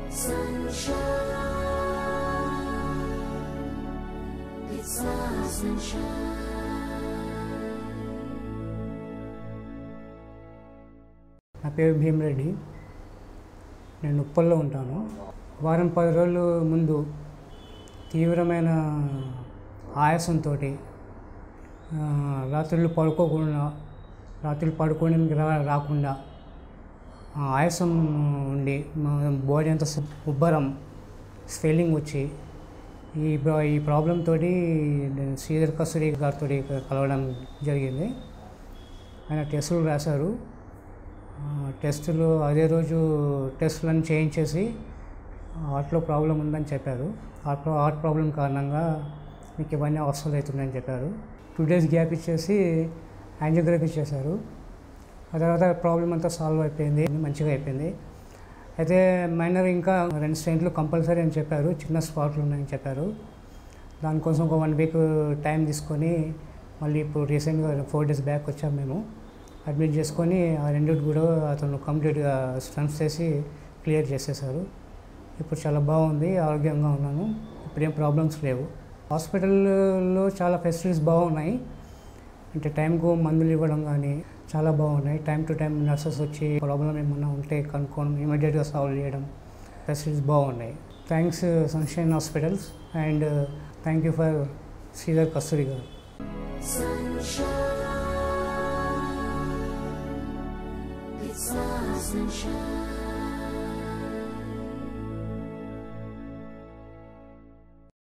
sunshine. It's our sunshine. నా పేరు భీమరెడ్డి నేను ఉప్పల్లో ఉంటాను వారం పది రోజుల ముందు తీవ్రమైన ఆయాసంతో రాత్రులు పడుకోకుండా రాత్రులు పడుకోవడానికి రా రాకుండా ఆ ఆయాసం ఉండి బాడీ అంతా సు- ఉబ్బరం స్వెల్లింగ్ వచ్చి ఈ ప్రా- ఈ ప్రాబ్లం తోటి నేను శ్రీధర్ కస్తూరి గారితో కలవడం జరిగింది ఆయన టెస్టులు రాశారు ఆ, టెస్టులు అదే రోజు టెస్టులను చేయించేసి హార్ట్లో ప్రాబ్లం ఉందని చెప్పారు హార్ట్ ప్రా- హార్ట్ ప్రాబ్లం కారణంగా మీకు ఇవన్నీ అవసరం అవుతున్నాయని చెప్పారు టూ డేస్ గ్యాప్ ఇచ్చేసి యాంజియోగ్రఫీ చేశారు ఆ తర్వాత ప్రాబ్లం అంతా సాల్వ్ అయిపోయింది మంచిగా అయిపోయింది అయితే మైనర్ ఇంకా రెండు స్టెంట్లు కంపల్సరీ అని చెప్పారు చిన్న స్పాట్లు ఉన్నాయని చెప్పారు దానికోసం ఒక వన్ వీక్ టైం తీసుకొని మళ్ళీ ఇప్పుడు రీసెంట్గా ఫోర్ డేస్ బ్యాక్ వచ్చాం మేము అడ్మిట్ చేసుకొని ఆ రెండింటి కూడా అతను కంప్లీట్గా స్టన్స్ చేసి క్లియర్ చేసేసారు ఇప్పుడు చాలా బాగుంది ఆరోగ్యంగా ఉన్నాను ఇప్పుడేం ప్రాబ్లమ్స్ లేవు హాస్పిటల్లో చాలా ఫెసిలిటీస్ బాగున్నాయి అంటే టైంకు మందులు ఇవ్వడం కానీ చాలా బాగున్నాయి టైం టు టైం నర్సెస్ వచ్చి ప్రాబ్లం ఏమన్నా ఉంటే కనుక్కోవడం ఇమీడియట్గా సాల్వ్ చేయడం ఫెసిలిటీస్ బాగున్నాయి thanks Sunshine hospitals and thank you for Sridhar Kasturi గారు Sunshine. It's our sunshine.